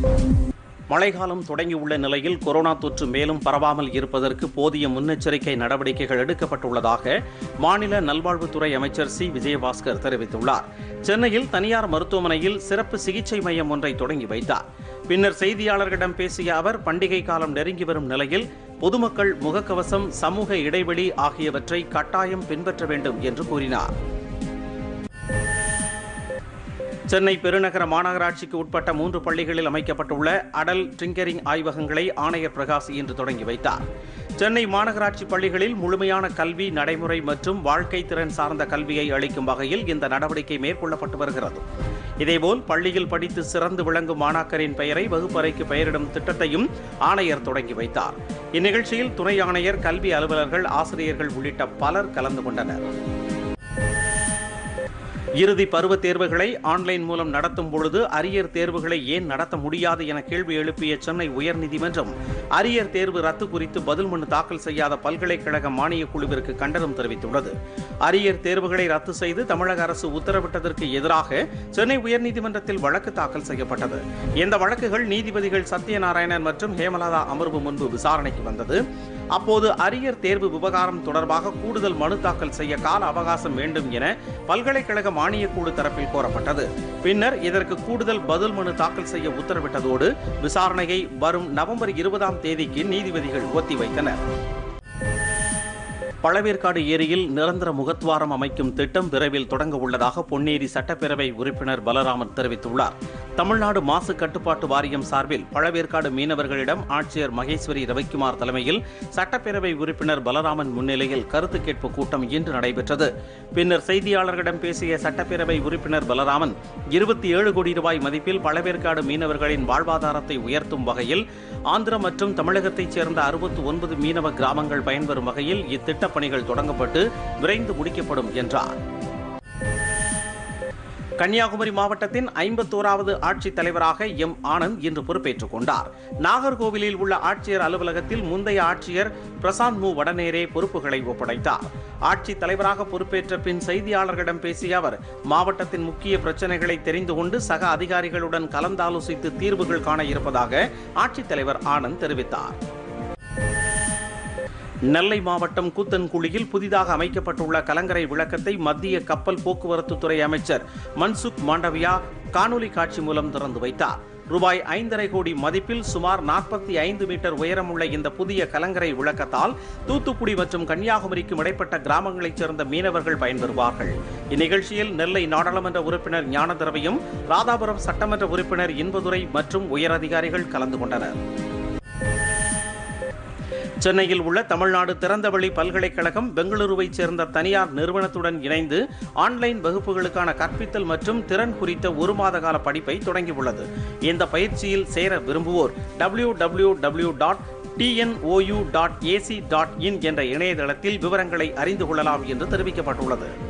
மழைக்காலம் தொடங்கியுள்ள நிலையில் கொரோனா தொற்று மேலும் பரவாமல் இருப்பதற்கு போதிய முன்னெச்சரிக்கை நடவடிக்கைகள் எடுக்கப்பட்டுள்ளதாக மாநில நல்வாழ்வுத்துறை அமைச்சர் சி விஜயபாஸ்கர் தெரிவித்துள்ளார் சென்னையில் தனியார் மருத்துவமனையில் சிறப்பு சிகிச்சை மையம் ஒன்றை தொடங்கி வைத்தார் பின்னர் செய்தியாளர்களிடம் பேசிய அவர் பண்டிகை காலம் நெருங்கி வரும் நிலையில் பொதுமக்கள் முகக்கவசம் சமூக இடைவெளி ஆகியவற்றை கட்டாயம் பின்பற்ற வேண்டும் என்று கூறினார் சென்னை பெருநகர மாநகராட்சிக்கு உட்பட்ட மூன்று பள்ளிகளில் அமைக்கப்பட்டுள்ள அடல் டிங்கரிங் ஆய்வகங்களை ஆணையர் பிரகாஷ் இன்று தொடங்கி வைத்தார் சென்னை மாநகராட்சி பள்ளிகளில் முழுமையான கல்வி நடைமுறை மற்றும் வாழ்க்கை திறன் சார்ந்த கல்வியை அளிக்கும் வகையில் இந்த நடவடிக்கை மேற்கொள்ளப்பட்டு வருகிறது இதேபோல் பள்ளியில் படித்து சிறந்து விளங்கும் மாணாக்கரின் பெயரை வகுப்பறைக்கு பெயரிடும் திட்டத்தையும் ஆணையர் தொடங்கி வைத்தார் இந்நிகழ்ச்சியில் துணை ஆணையர் கல்வி அலுவலர்கள் ஆசிரியர்கள் உள்ளிட்ட பலர் கலந்து கொண்டனர் இறுதி பருவத் தேர்வுகளை ஆன்லைன் மூலம் நடத்தும் பொழுது அரியர் தேர்வுகளை ஏன் நடத்த முடியாது என கேள்வி எழுப்பிய சென்னை உயர்நீதிமன்றம் அரியர் தேர்வு ரத்து குறித்து பதில் மனு தாக்கல் செய்யாத பல்கலைக்கழக மானியக் குழுவிற்கு கண்டனம் தெரிவித்துள்ளது அரியர் தேர்வுகளை ரத்து செய்து தமிழக அரசு உத்தரவிட்டதற்கு எதிராக சென்னை உயர்நீதிமன்றத்தில் வழக்கு தாக்கல் செய்யப்பட்டது இந்த வழக்குகள் நீதிபதிகள் சத்யநாராயணன் மற்றும் ஹேமலதா அமர்வு முன்பு விசாரணைக்கு வந்தது அப்போது அரியர் தேர்வு விவகாரம் தொடர்பாக கூடுதல் மனு தாக்கல் செய்ய கால அவகாசம் வேண்டும் என பல்கலைக்கழக மானியக் குழு தரப்பில் கோரப்பட்டது பின்னர் இதற்கு கூடுதல் பதில் மனு தாக்கல் செய்ய உத்தரவிட்டதோடு விசாரணையை வரும் நவம்பர் இருபதாம் தேதிக்கு நீதிபதிகள் ஒத்திவைத்தனர் பழவேற்காடு ஏரியில் நிரந்தர முகத்வாரம் அமைக்கும் திட்டம் விரைவில் தொடங்க உள்ளதாக பொன்னேரி சட்டப்பேரவை உறுப்பினர் பலராமன் தெரிவித்துள்ளார் தமிழ்நாடு மாசு கட்டுப்பாட்டு வாரியம் சார்பில் பழவேற்காடு மீனவர்களிடம் ஆட்சியர் மகேஸ்வரி ரவிக்குமார் தலைமையில் சட்டப்பேரவை உறுப்பினர் பலராமன் முன்னிலையில் கருத்து கேட்பு கூட்டம் இன்று நடைபெற்றது பின்னர் செய்தியாளர்களிடம் பேசிய சட்டப்பேரவை உறுப்பினர் பலராமன் இருபத்தி ஏழு கோடி ரூபாய் மதிப்பில் பழவேற்காடு மீனவர்களின் வாழ்வாதாரத்தை உயர்த்தும் வகையில் ஆந்திரம் மற்றும் தமிழகத்தைச் சேர்ந்த அறுபத்தி ஒன்பது மீனவ கிராமங்கள் பயன்பெறும் வகையில் இத்திட்டப் பணிகள் தொடங்கப்பட்டு விரைந்து முடிக்கப்படும் என்றார் கன்னியாகுமரி மாவட்டத்தின் ஐம்பத்தோராவது ஆட்சித் தலைவராக எம் ஆனந்த் இன்று பொறுப்பேற்றுக் கொண்டார் நாகர்கோவிலில் உள்ள ஆட்சியர் அலுவலகத்தில் முந்தைய ஆட்சியர் பிரசாந்த் மு வடநேரே பொறுப்புகளை ஒப்படைத்தார் ஆட்சித் தலைவராக பொறுப்பேற்ற பின் செய்தியாளர்களிடம் பேசிய அவர் மாவட்டத்தின் முக்கிய பிரச்சனைகளை தெரிந்து கொண்டு சக அதிகாரிகளுடன் கலந்தாலோசித்து தீர்வுகள் காண இருப்பதாக ஆட்சித்தலைவர் ஆனந்த் தெரிவித்தார் நெல்லை மாவட்டம் கூத்தன்குழியில் புதிதாக அமைக்கப்பட்டுள்ள கலங்கரை விளக்கத்தை மத்திய கப்பல் போக்குவரத்து துறை அமைச்சர் மன்சுக் மாண்டவியா காணொலி காட்சி மூலம் திறந்து வைத்தார் ரூபாய் ஐந்தரை கோடி மதிப்பில் சுமார் நாற்பத்தி ஐந்து மீட்டர் உயரமுள்ள இந்த புதிய கலங்கரை விளக்கத்தால் தூத்துக்குடி மற்றும் கன்னியாகுமரிக்கும் இடைப்பட்ட கிராமங்களைச் சேர்ந்த மீனவர்கள் பயன்பெறுவார்கள் இந்நிகழ்ச்சியில் நெல்லை நாடாளுமன்ற உறுப்பினர் ஞானதிரவியும் ராதாபுரம் சட்டமன்ற உறுப்பினர் இன்பதுரை மற்றும் உயரதிகாரிகள் கலந்து கொண்டனர் சென்னையில் உள்ள தமிழ்நாடு திறந்தவெளி பல்கலைக்கழகம் பெங்களூருவைச் சேர்ந்த தனியார் நிறுவனத்துடன் இணைந்து ஆன்லைன் வகுப்புகளுக்கான கற்பித்தல் மற்றும் திறன் குறித்த ஒரு மாத கால படிப்பை தொடங்கியுள்ளது இந்த பயிற்சியில் சேர விரும்புவோர் W W W dot TNOU dot AC dot in என்ற இணையதளத்தில் விவரங்களை அறிந்து கொள்ளலாம் என்று தெரிவிக்கப்பட்டுள்ளது